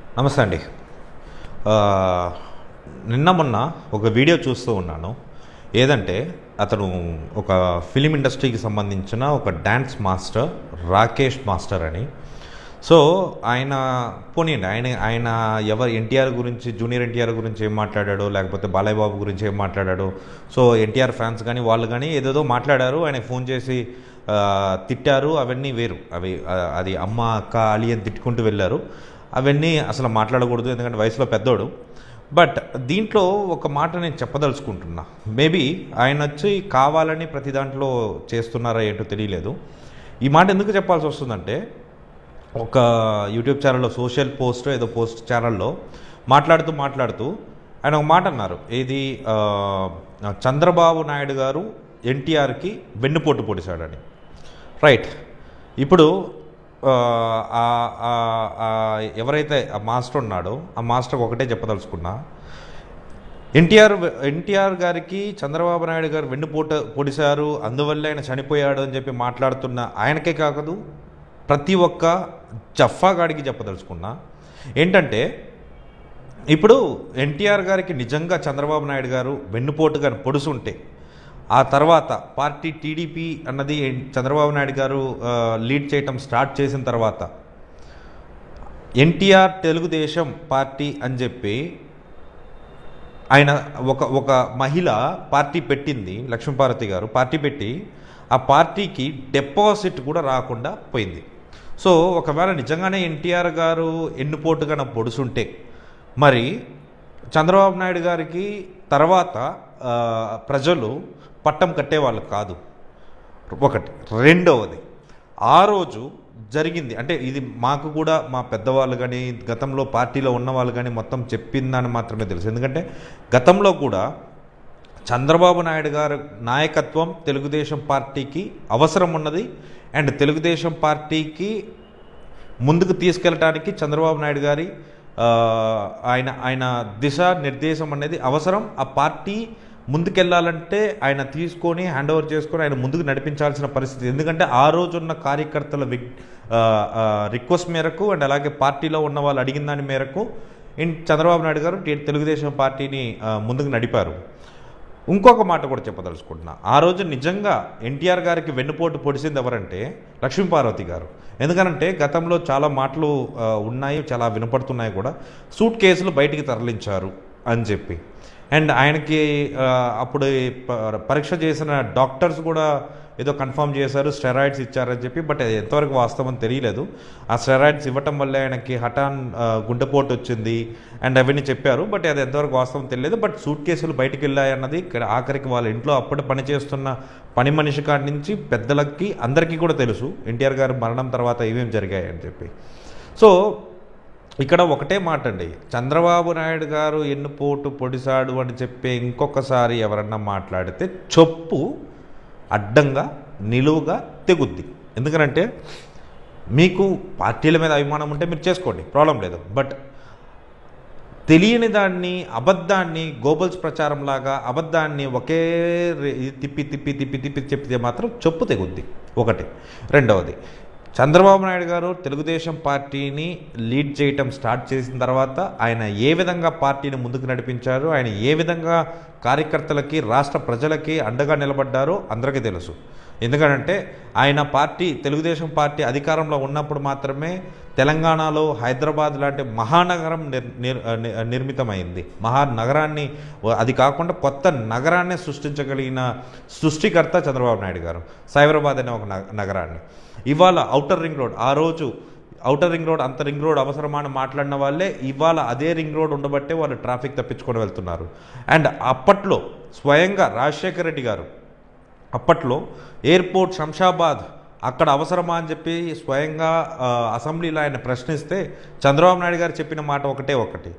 నమస్తే అండి ఆ, నిన్న మొన్న ఒక వీడియో చూస్తూ ఉన్నాను ఏదంటే అతను ఒక ఫిలిం ఇండస్ట్రీకి సంబంధించిన ఒక డ్యాన్స్ మాస్టర్ రాకేష్ మాస్టర్ అని సో ఆయన పోనీయండి ఆయన ఆయన ఎవరు ఎన్టీఆర్ గురించి జూనియర్ ఎన్టీఆర్ గురించి ఏం మాట్లాడాడో లేకపోతే బాలయ్య బాబు గురించి ఏం మాట్లాడాడో సో ఎన్టీఆర్ ఫ్యాన్స్ కానీ వాళ్ళు కానీ ఏదేదో మాట్లాడారు ఆయన ఫోన్ చేసి ఆ, తిట్టారు అవన్నీ వేరు అవి ఆ, అది అమ్మ అక్క అలి అని తిట్టుకుంటూ వెళ్ళారు అవన్నీ అసలు మాట్లాడకూడదు ఎందుకంటే వయసులో పెద్దోడు బట్ దీంట్లో ఒక మాట నేను చెప్పదలుచుకుంటున్నా మేబీ ఆయన వచ్చి కావాలని ప్రతి దాంట్లో చేస్తున్నారా ఏంటో తెలియలేదు ఈ మాట ఎందుకు చెప్పాల్సి వస్తుందంటే ఒక యూట్యూబ్ ఛానల్లో సోషల్ పోస్ట్ ఏదో పోస్ట్ ఛానల్లో మాట్లాడుతూ మాట్లాడుతూ ఆయన ఒక మాట అన్నారు ఏది ఆ, చంద్రబాబు నాయుడు గారు ఎన్టీఆర్కి వెన్నుపోటు పొడిచాడని రైట్ ఇప్పుడు ఆ, ఆ- ఆ- ఆ ఎవరైతే ఆ మాస్టర్ ఉన్నాడో ఆ మాస్టర్కి ఒకటే చెప్పదలుచుకున్నా ఎన్టీఆర్ ఎన్టీఆర్ గారికి చంద్రబాబు నాయుడు గారు వెన్నుపోట పొడిశారు అందువల్ల ఆయన చనిపోయాడు అని చెప్పి మాట్లాడుతున్న ఆయనకే కాకదు ప్రతి ఒక్క జఫా గాడికి చెప్పదలుచుకున్నా ఏంటంటే ఇప్పుడు ఎన్టీఆర్ గారికి నిజంగా చంద్రబాబు నాయుడు గారు వెన్నుపోటుగా పొడుసుంటే ఆ తర్వాత పార్టీ టీడీపీ అన్నది ఎన్- చంద్రబాబు నాయుడు గారు ఆ, లీడ్ చేయటం స్టార్ట్ చేసిన తర్వాత ఎన్టీఆర్ తెలుగుదేశం పార్టీ అని చెప్పి ఆయన ఒక ఒక మహిళ పార్టీ పెట్టింది లక్ష్మీపార్వతి గారు పార్టీ పెట్టి ఆ పార్టీకి డిపాజిట్ కూడా రాకుండా పోయింది సో ఒకవేళ నిజంగానే ఎన్టీఆర్ గారు ఎన్నుపోటుగా పొడుసుంటే మరి చంద్రబాబు నాయుడు గారికి తర్వాత ఆ, ప్రజలు పట్టం కట్టేవాళ్ళు కాదు ఒకటి రెండవది ఆ రోజు జరిగింది అంటే ఇది మాకు కూడా మా పెద్దవాళ్ళు కానీ గతంలో పార్టీలో ఉన్న వాళ్ళు కానీ మొత్తం చెప్పిందని మాత్రమే తెలుసు ఎందుకంటే గతంలో కూడా చంద్రబాబు నాయుడు గారు నాయకత్వం తెలుగుదేశం పార్టీకి అవసరం ఉన్నది అండ్ తెలుగుదేశం పార్టీకి ముందుకు తీసుకెళ్ళటానికి చంద్రబాబు నాయుడు గారి ఆ, ఆయన ఆయన దిశ నిర్దేశం అనేది అవసరం ఆ పార్టీ ముందుకెళ్ళాలంటే ఆయన తీసుకొని హ్యాండ్ ఓవర్ చేసుకొని ఆయన ముందుకు నడిపించాల్సిన పరిస్థితి ఎందుకంటే ఆ రోజున్న కార్యకర్తల విగ్ ఆ, ఆ, రిక్వెస్ట్ మేరకు అండ్ అలాగే పార్టీలో ఉన్న వాళ్ళు అడిగిన దాని మేరకు ఇన్ చంద్రబాబు నాయుడు గారు టీ- తెలుగుదేశం పార్టీని ఆ, ముందుకు నడిపారు ఇంకొక మాట కూడా చెప్పదలుచుకుంటున్నా ఆ రోజు నిజంగా ఎన్టీఆర్ గారికి వెన్నుపోటు పొడిసింది ఎవరంటే లక్ష్మీపార్వతి గారు ఎందుకనంటే గతంలో చాలా మాటలు ఆ, ఉన్నాయి చాలా వినపడుతున్నాయి కూడా సూట్ కేసులు బయటికి తరలించారు అని చెప్పి అండ్ ఆయనకి ఆ, అప్పుడు ఈ ప- పరీక్ష చేసిన డాక్టర్స్ కూడా ఏదో కన్ఫర్మ్ చేశారు స్టెరాయిడ్స్ ఇచ్చారని చెప్పి బట్ అది ఎంతవరకు వాస్తవం తెలియలేదు ఆ స్టెరాయిడ్స్ ఇవ్వటం వల్ల ఆయనకి హఠాన్ ఆ, గుండెపోటు వచ్చింది అండ్ అవన్నీ చెప్పారు బట్ అది ఎంతవరకు వాస్తవం తెలియదు బట్ సూట్ కేసులు బయటికి వెళ్ళాయన్నది ఇక్కడ ఆఖరికి వాళ్ళ ఇంట్లో అప్పుడు పనిచేస్తున్న పని మనిషి కాడి నుంచి పెద్దలకి అందరికీ కూడా తెలుసు ఎన్టీఆర్ గారి మరణం తర్వాత ఏమేమి జరిగాయని చెప్పి సో ఇక్కడ ఒకటే మాట అండి చంద్రబాబు నాయుడు గారు ఎన్నుపోటు పొడిసాడు అని చెప్పి ఇంకొకసారి ఎవరన్నా మాట్లాడితే చొప్పు అడ్డంగా నిలువుగా తెగుద్ది ఎందుకనంటే మీకు పార్టీల మీద అభిమానం ఉంటే మీరు చేసుకోండి ప్రాబ్లం లేదు బట్ తెలియని దాన్ని అబద్ధాన్ని గోబల్స్ ప్రచారం లాగా అబద్ధాన్ని ఒకే రే- తిప్పి తిప్పి తిప్పి తిప్పి చెప్తే మాత్రం చెప్పు తెగుద్ది ఒకటి రెండవది చంద్రబాబు నాయుడు గారు తెలుగుదేశం పార్టీని లీడ్ చేయటం స్టార్ట్ చేసిన తర్వాత ఆయన ఏ విధంగా పార్టీని ముందుకు నడిపించారు ఆయన ఏ విధంగా కార్యకర్తలకి రాష్ట్ర ప్రజలకి అండగా నిలబడ్డారో అందరికీ తెలుసు ఎందుకంటే ఆయన పార్టీ తెలుగుదేశం పార్టీ అధికారంలో ఉన్నప్పుడు మాత్రమే తెలంగాణలో హైదరాబాద్ లాంటి మహానగరం నిర్ నిర్ ని- నిర్మితమైంది మహానగరాన్ని అది కాకుండా కొత్త నగరాన్ని సృష్టించగలిగిన సృష్టికర్త చంద్రబాబు నాయుడు గారు సైబరాబాద్ అనే ఒక నగ- నగరాన్ని ఇవాళ ఔటర్ రింగ్ రోడ్ ఆ రోజు ఔటర్ రింగ్ రోడ్ అంత రింగ్ రోడ్ అవసరమా అని మాట్లాడిన వాళ్ళే ఇవాళ అదే రింగ్ రోడ్ ఉండబట్టే వాళ్ళు ట్రాఫిక్ తప్పించుకొని వెళ్తున్నారు అండ్ అప్పట్లో స్వయంగా రాజశేఖర రెడ్డి గారు అప్పట్లో ఎయిర్పోర్ట్ శంషాబాద్ అక్కడ అవసరమా అని చెప్పి స్వయంగా ఆ, అసెంబ్లీలో ఆయన ప్రశ్నిస్తే చంద్రబాబు నాయుడు గారు చెప్పిన మాట ఒకటే ఒకటి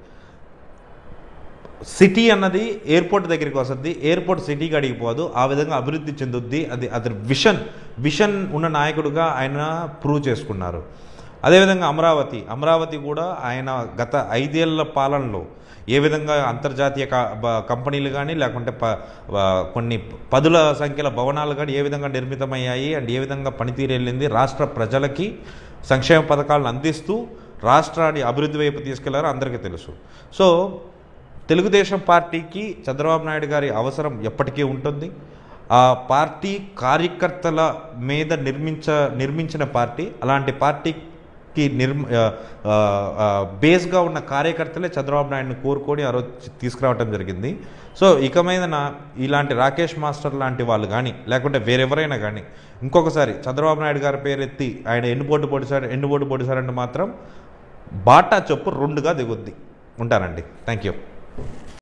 సిటీ అన్నది ఎయిర్పోర్ట్ దగ్గరికి వస్తుంది ఎయిర్పోర్ట్ సిటీకి అడిగిపోదు ఆ విధంగా అభివృద్ధి చెందుద్ది అది అది విషన్ విషన్ ఉన్న నాయకుడిగా ఆయన ప్రూవ్ చేసుకున్నారు అదేవిధంగా అమరావతి అమరావతి కూడా ఆయన గత ఐదేళ్ల పాలనలో ఏ విధంగా అంతర్జాతీయ క- బ- కంపెనీలు కానీ లేకుంటే ప వ- కొన్ని పదుల సంఖ్యల భవనాలు కానీ ఏ విధంగా నిర్మితమయ్యాయి అండ్ ఏ విధంగా పనితీరు వెళ్ళింది రాష్ట్ర ప్రజలకి సంక్షేమ పథకాలను అందిస్తూ రాష్ట్రాన్ని అభివృద్ధి వైపు తీసుకెళ్లారో అందరికీ తెలుసు సో తెలుగుదేశం పార్టీకి చంద్రబాబు నాయుడు గారి అవసరం ఎప్పటికీ ఉంటుంది ఆ పార్టీ కార్యకర్తల మీద నిర్మించ నిర్మించిన పార్టీ అలాంటి పార్టీకి నిర్మ ఆ, ఆ, ఆ, బేస్గా ఉన్న కార్యకర్తలే చంద్రబాబు నాయుడుని కోరుకొని ఆ రోజు తీసుకురావడం జరిగింది సో ఇక మీద నా ఇలాంటి రాకేష్ మాస్టర్ లాంటి వాళ్ళు కానీ లేకుంటే వేరెవరైనా కానీ ఇంకొకసారి చంద్రబాబు నాయుడు గారి పేరెత్తి ఆయన ఎన్నుపోటు పొడిచారు ఎన్నుపోటు పొడిచారంటే మాత్రం బాటా చొప్పు రెండుగా దిగుద్ది ఉంటానండి థ్యాంక్ యూ